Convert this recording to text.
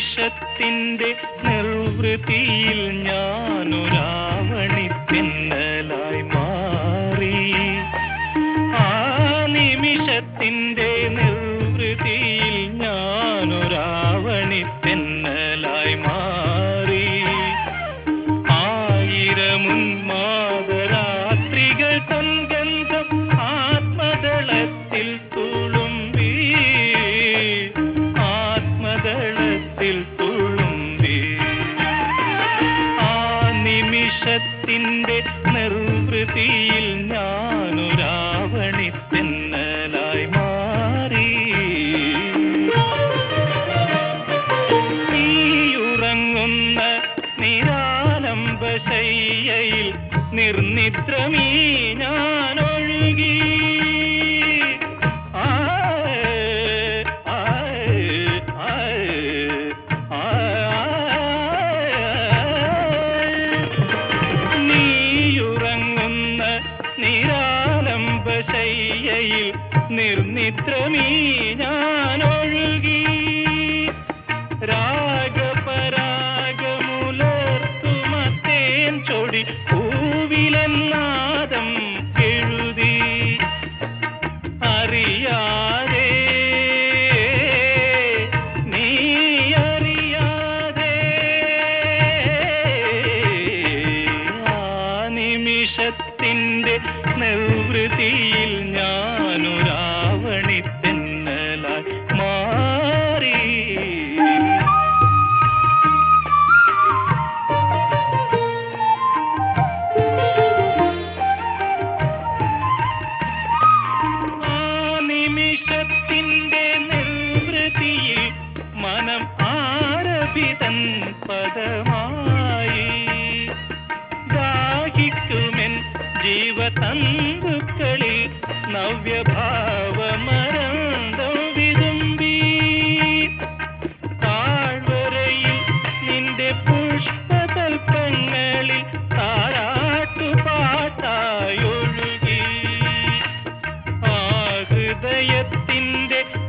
നിമിഷത്തിന്റെ നിർവൃതിയിൽ ഞാനൊരാവണി തെന്നലായി മാറി ആ നിമിഷത്തിന്റെ നിർവൃതിയിൽ ഞാനൊരാവണി തെന്നലായി മാറി ആയിരമുന്മാതരാത്രികൾ തൻഗന്ധം ആത്മദളത്തിൽ തുളുമ്പി ആത്മദളത്തിൽ തുളുമ്പി ആ നിമിഷത്തിന്റെ നിർവൃതിയിൽ ഞാനൊരാവണി തെന്നലായി മാറി നീയുറങ്ങുന്ന നിരാലംബശയ്യയിൽ നിർനിദ്രമീ ഞാനൊഴുകി ആയ്, ആയ്, ആയ്, ആയ്. നീയുറങ്ങുന്ന നിരാലംബശയ്യയിൽ നിർനിദ്രമീ ഞാനൊഴുകി രാഗപരാഗമുലർത്തുമത്തേൻ ചൊടി പൂവിലെന്നാദം എഴുതി അറിയാതെ നീ അറിയാതെ ആ നിമിഷത്തിന്റെ നിർവൃതിയിൽ ഞാനൊരാവണി തെന്നലായി മാറി ആ നിമിഷത്തിന്റെ നിർവൃതിയിൽ മനം ആരഭിതൻ പദമായി ദാഹിക്കുമെൻ ജീവതന്തുക്കളിൽ നവ്യഭാവമരന്തം വിതുമ്പി താഴ്വരയിൽ നിന്റെ പുഷ്പതൽപ്പങ്ങളിൽ താരാട്ടുപാട്ടായൊഴുകി ആ ഹൃദയത്തിന്റെ